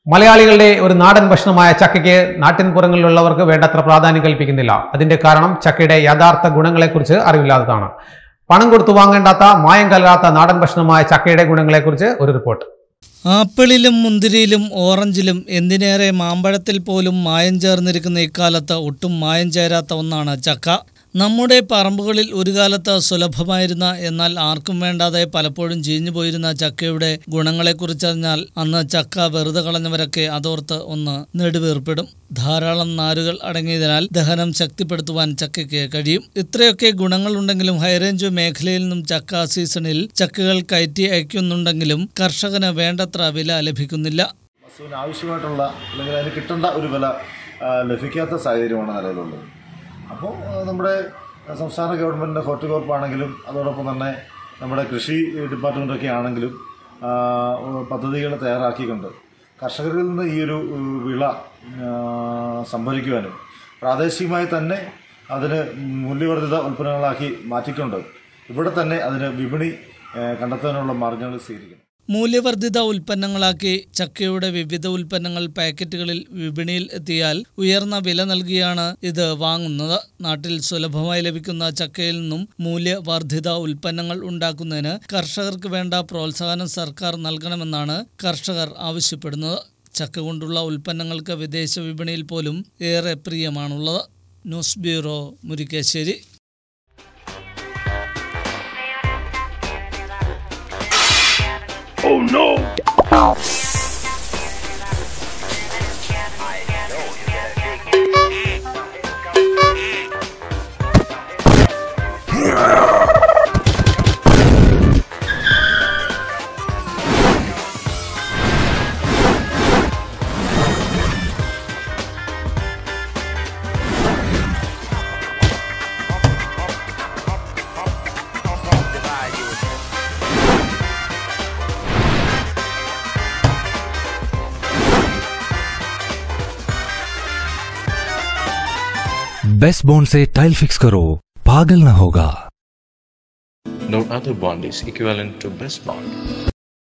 മലയാളികളുടെ ഒരു നാടൻ ഭക്ഷണമായ ചക്കയ്ക്ക് നാട്ടിൻപുറങ്ങളിലുള്ളവർക്ക് വേണ്ടത്ര പ്രാധാന്യം കൽപ്പിക്കുന്നില്ല അതിന്റെ കാരണം ചക്കയുടെ യഥാർത്ഥ ഗുണങ്ങളെക്കുറിച്ച് അറിവില്ലാത്തതാണ് പണം കൊടുത്തു വാങ്ങേണ്ടാത്ത മായം കലരാത്ത നാടൻ ഭക്ഷണമായ ചക്കയുടെ ഗുണങ്ങളെക്കുറിച്ച് ഒരു റിപ്പോർട്ട് ആപ്പിളിലും മുന്തിരിയിലും ഓറഞ്ചിലും എന്തിനേറെ മാമ്പഴത്തിൽ പോലും മായം ചേർന്നിരിക്കുന്ന ഇക്കാലത്ത് ഒട്ടും മായം ചേരാത്ത ഒന്നാണ് ചക്ക നമ്മുടെ പറമ്പുകളിൽ ഒരു കാലത്ത് സുലഭമായിരുന്ന എന്നാൽ ആർക്കും വേണ്ടാതെ പലപ്പോഴും ചീഞ്ഞു പോയിരുന്ന ചക്കയുടെ ഗുണങ്ങളെക്കുറിച്ചറിഞ്ഞാൽ അന്ന് ചക്ക വെറുതെ കളഞ്ഞവരൊക്കെ അതോർത്ത് ഒന്ന് നെടുവീർപ്പിടും ധാരാളം നാരുകൾ അടങ്ങിയതിനാൽ ദഹനം ശക്തിപ്പെടുത്തുവാൻ ചക്കയ്ക്ക് കഴിയും ഇത്രയൊക്കെ ഗുണങ്ങളുണ്ടെങ്കിലും ഹൈറേഞ്ച് മേഖലയിൽ നിന്നും ചക്ക സീസണിൽ ചക്കകൾ കയറ്റി അയക്കുന്നുണ്ടെങ്കിലും കർഷകന് വേണ്ടത്ര വില ലഭിക്കുന്നില്ല വസ്തുവിന് ആവശ്യമായിട്ടുള്ള അല്ലെങ്കിൽ അതിന് കിട്ടേണ്ട ഒരു വില ആ, ലഭിക്കാത്ത സാഹചര്യമാണ് നിലവിലുള്ളത് അപ്പോൾ ആ, നമ്മുടെ സംസ്ഥാന ഗവൺമെൻറ് ഹോർട്ടികോർപ്പാണെങ്കിലും അതോടൊപ്പം തന്നെ നമ്മുടെ കൃഷി ഡിപ്പാർട്ട്മെൻറ്റൊക്കെ ആണെങ്കിലും ആ, പദ്ധതികൾ തയ്യാറാക്കിക്കൊണ്ട് കർഷകരിൽ നിന്ന് ഈ ഒരു ഉം, വിള ആ, സംഭരിക്കുവാനും പ്രാദേശികമായി തന്നെ അതിന് മൂല്യവർദ്ധിത ഉൽപ്പന്നങ്ങളാക്കി മാറ്റിക്കൊണ്ട് ഇവിടെ തന്നെ അതിന് വിപണി ആ, കണ്ടെത്താനുള്ള മാർഗങ്ങൾ സ്വീകരിക്കണം മൂല്യവർദ്ധിത ഉൽപ്പന്നങ്ങളാക്കി ചക്കയുടെ വിവിധ ഉൽപ്പന്നങ്ങൾ പാക്കറ്റുകളിൽ വിപണിയിൽ എത്തിയാൽ ഉയർന്ന വില നൽകിയാണ് ഇത് വാങ്ങുന്നത് നാട്ടിൽ സുലഭമായി ലഭിക്കുന്ന ചക്കയിൽ നിന്നും മൂല്യവർദ്ധിത ഉൽപ്പന്നങ്ങൾ ഉണ്ടാക്കുന്നതിന് കർഷകർക്ക് വേണ്ട പ്രോത്സാഹനം സർക്കാർ നൽകണമെന്നാണ് കർഷകർ ആവശ്യപ്പെടുന്നത് ചക്ക കൊണ്ടുള്ള ഉൽപ്പന്നങ്ങൾക്ക് വിദേശ വിപണിയിൽ പോലും ഏറെ പ്രിയമാണുള്ളത് news bureau Murikkassery best bond से टाइल फिक्स करो पागल ना होगा No other bond is equivalent to best bond.